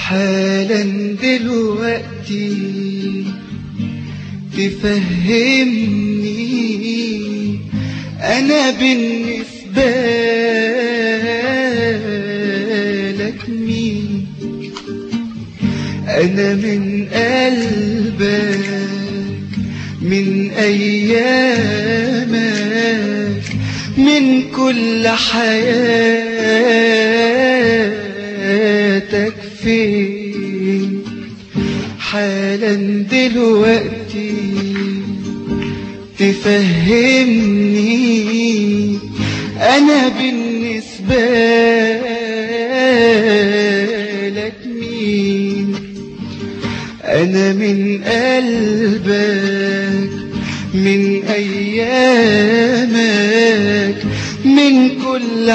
حالا دلوقتي تفهمني أنا بالنسبة لك مين أنا من قلبك من أيامك من كل حياتك فين حالا دلوقتي تفهمني أنا بالنسبة لك مين أنا من قلبك من أيامك من كل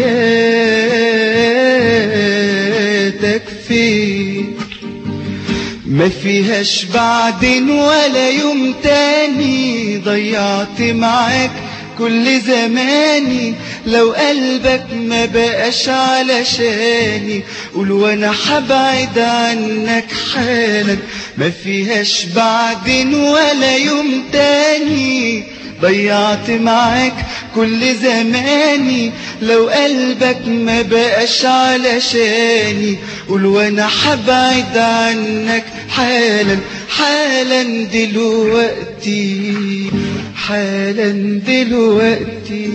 حياتك فين ما فيهاش بعد ولا يوم تاني ضيعت معاك كل زماني لو قلبك ما بقاش علشاني قول وانا حبعد عنك حالا ما فيهاش بعد ولا يوم تاني ضيعت معاك كل زماني لو قلبك ما بقاش علشاني قول وانا حبعد عنك حالا حالا دلوقتي حالا دلوقتي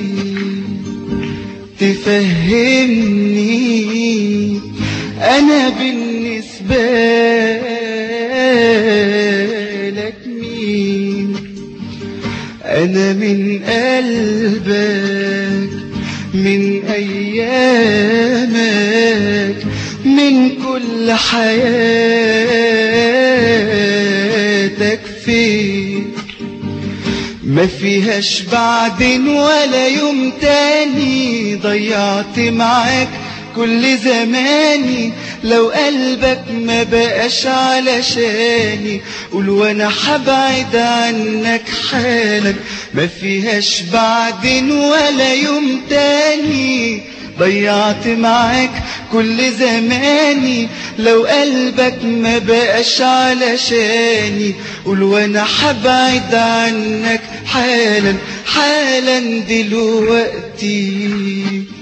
تفهمني أنا بالنسبة لك مين أنا من قلبك من أيامك من كل حياتك فين ما فيهاش بعد ولا يوم تاني ضيعت معاك كل زماني لو قلبك ما بقاش علشاني قول وانا حبعد عنك حالا ما فيهاش بعد ولا يوم تاني ضيعت معاك كل زماني لو قلبك ما بقاش علشاني قول وانا حبعد عنك حالا حالا دلوقتي